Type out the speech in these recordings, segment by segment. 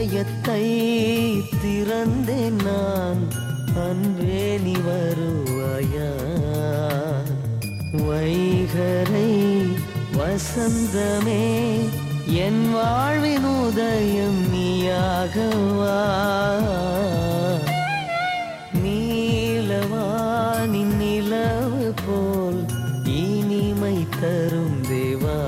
இதயத்தை திறந்தேன் நான் அன்பே நீ வருவாயா வைகரை வசந்தமே என் வாழ்வின் உதயம் நீயாகவா நீலவானின் நிலவு போல் இனிமை தரும் தேவா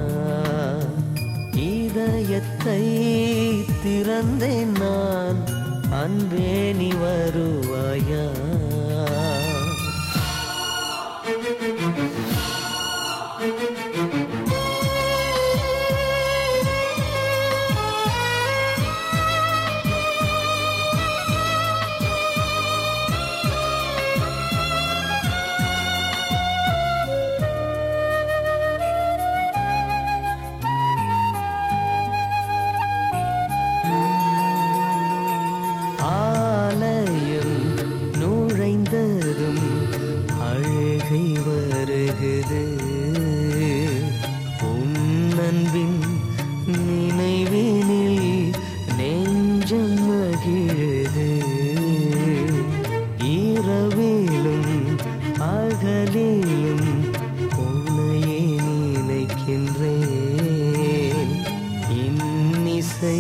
இதயத்தை திறந்தேன் நான் அன்பே நீ வருவாயா ஆலயம் நுழைந்ததும் அழுகை வருகுது உன்னன்பின் நினைவினில் நெஞ்சம் மகிழுது இரவிலும் அகலிலும் உன்னையே நினைக்கின்றேன் இன்னிசை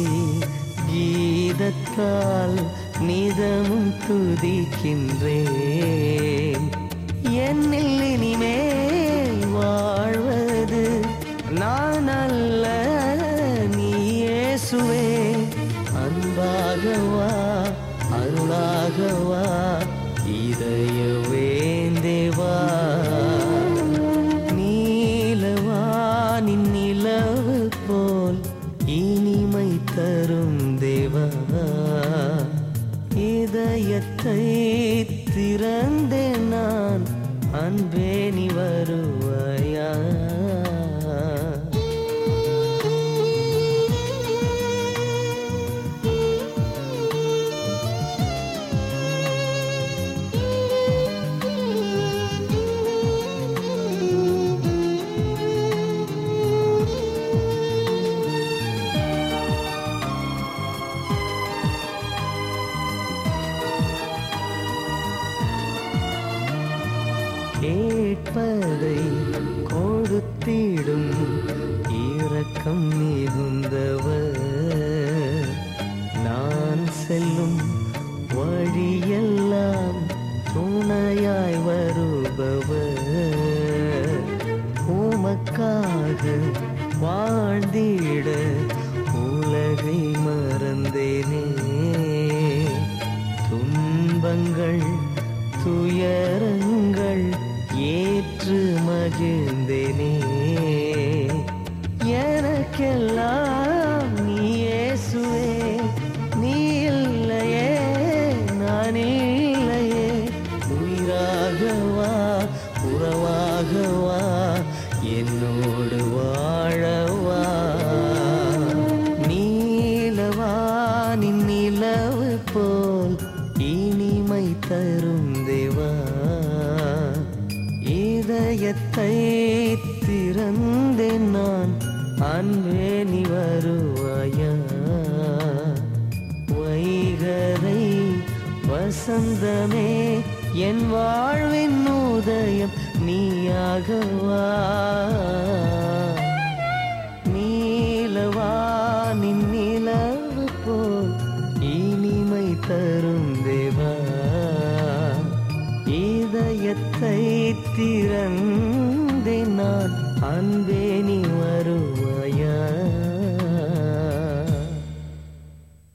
கீதத்தால் நிதமும் துதிக்கின்றேன் என்னில் இனிமேல் வாழ்வது நான் அல்ல நீ இயேசுவே அன்பாகவா அருளாகவா இதய வேந்தேவா நீலவானின் நிலவு போல் இனிமை தரும் தேவா இதயத்தை திறந்தேன் நான் அன்பே நீ வருவாயா கேட்பதை கொடுத்திடும் இரக்கம் மிகுந்தவர் நான் செல்லும் வழியெல்லாம் துணையாய் வருபவர் உமக்காக வாழ்ந்திட உலகை மறந்தேனே துன்பங்கள் துயரங்கள் ஏற்று மகிழ்ந்தேனே எனக்கெல்லாம் நீ இயேசுவே நீ இல்லையே நான் இல்லையே உயிராகவா உறவாகவா என்னோடு வாழவா நீலவானின் நிலவு போல் இனிமை தரும் தேவா இதயத்தை திறந்தேன் நான் அன்பே நீ வருவாயா வைகரை வசந்தமே என் வாழ்வின் உதயம் நீயாகவா நீலவானின் நிலவு போல் இனிமை தரும் தேவா இதயத்தை திறந்தே நான் அன்பே நீ